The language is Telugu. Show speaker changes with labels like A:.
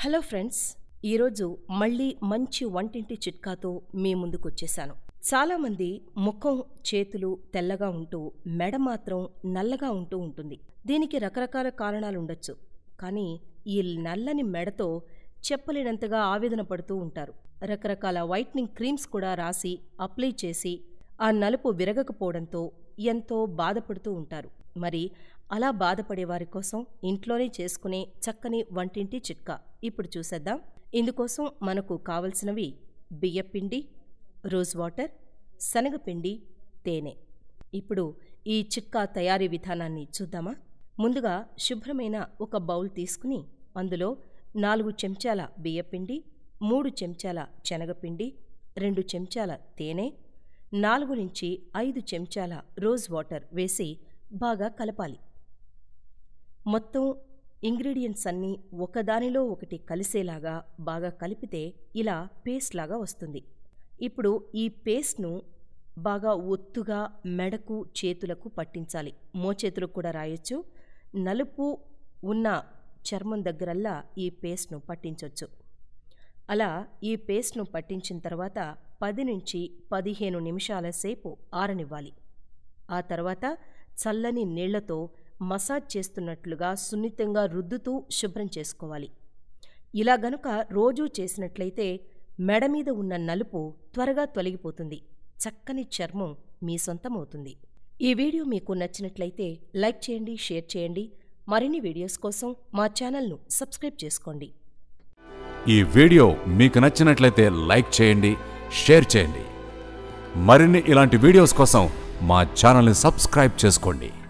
A: హలో ఫ్రెండ్స్ ఈరోజు మళ్ళీ మంచి వంటింటి చిట్కాతో మీ ముందుకు వచ్చేసాను చాలామంది ముఖం చేతులు తెల్లగా ఉంటూ మెడ మాత్రం నల్లగా ఉంటూ ఉంటుంది దీనికి రకరకాల కారణాలు ఉండొచ్చు కానీ ఈ నల్లని మెడతో చెప్పలేనంతగా ఆవేదన పడుతూ ఉంటారు రకరకాల వైట్నింగ్ క్రీమ్స్ కూడా రాసి అప్లై చేసి ఆ నలుపు విరగకపోవడంతో ఎంతో బాధపడుతూ ఉంటారు మరి అలా బాధపడే వారి కోసం ఇంట్లోనే చేసుకునే చక్కని వంటింటి చిట్కా ఇప్పుడు చూసేద్దాం ఇందుకోసం మనకు కావలసినవి బియ్యపిండి రోజ్ వాటర్ శనగపిండి తేనె ఇప్పుడు ఈ చిట్కా తయారీ విధానాన్ని చూద్దామా ముందుగా శుభ్రమైన ఒక బౌల్ తీసుకుని అందులో నాలుగు చెంచాల బియ్యపిండి మూడు చెంచాల శనగపిండి రెండు చెంచాల తేనె నాలుగు నుంచి ఐదు చెంచాల రోజ్ వాటర్ వేసి బాగా కలపాలి మొత్తం ఇంగ్రీడియంట్స్ అన్నీ ఒకదానిలో ఒకటి కలిసేలాగా బాగా కలిపితే ఇలా పేస్ట్ లాగా వస్తుంది ఇప్పుడు ఈ పేస్ట్ను బాగా ఒత్తుగా మెడకు చేతులకు పట్టించాలి మోచేతులకు కూడా రాయొచ్చు నలుపు ఉన్న చర్మం దగ్గరల్లా ఈ పేస్ట్ను పట్టించవచ్చు అలా ఈ పేస్ట్ను పట్టించిన తర్వాత పది నుంచి పదిహేను నిమిషాల సేపు ఆరనివ్వాలి ఆ తర్వాత చల్లని నీళ్లతో మసాజ్ చేస్తున్నట్లుగా సున్నితంగా రుద్దుతూ శుభ్రం చేసుకోవాలి ఇలా గనుక రోజూ చేసినట్లయితే మెడ మీద ఉన్న నలుపు త్వరగా తొలగిపోతుంది చక్కని చర్మం మీ సొంతమవుతుంది ఈ వీడియో మీకు నచ్చినట్లయితే లైక్ చేయండి షేర్ చేయండి మరిన్ని వీడియోస్ కోసం మా ఛానల్ను సబ్స్క్రైబ్ చేసుకోండి
B: ఈ వీడియో మీకు నచ్చినట్లయితే లైక్ చేయండి షేర్ చేయండి మరిన్ని ఇలాంటి వీడియోస్ కోసం మా ఛానల్ని సబ్స్క్రైబ్ చేసుకోండి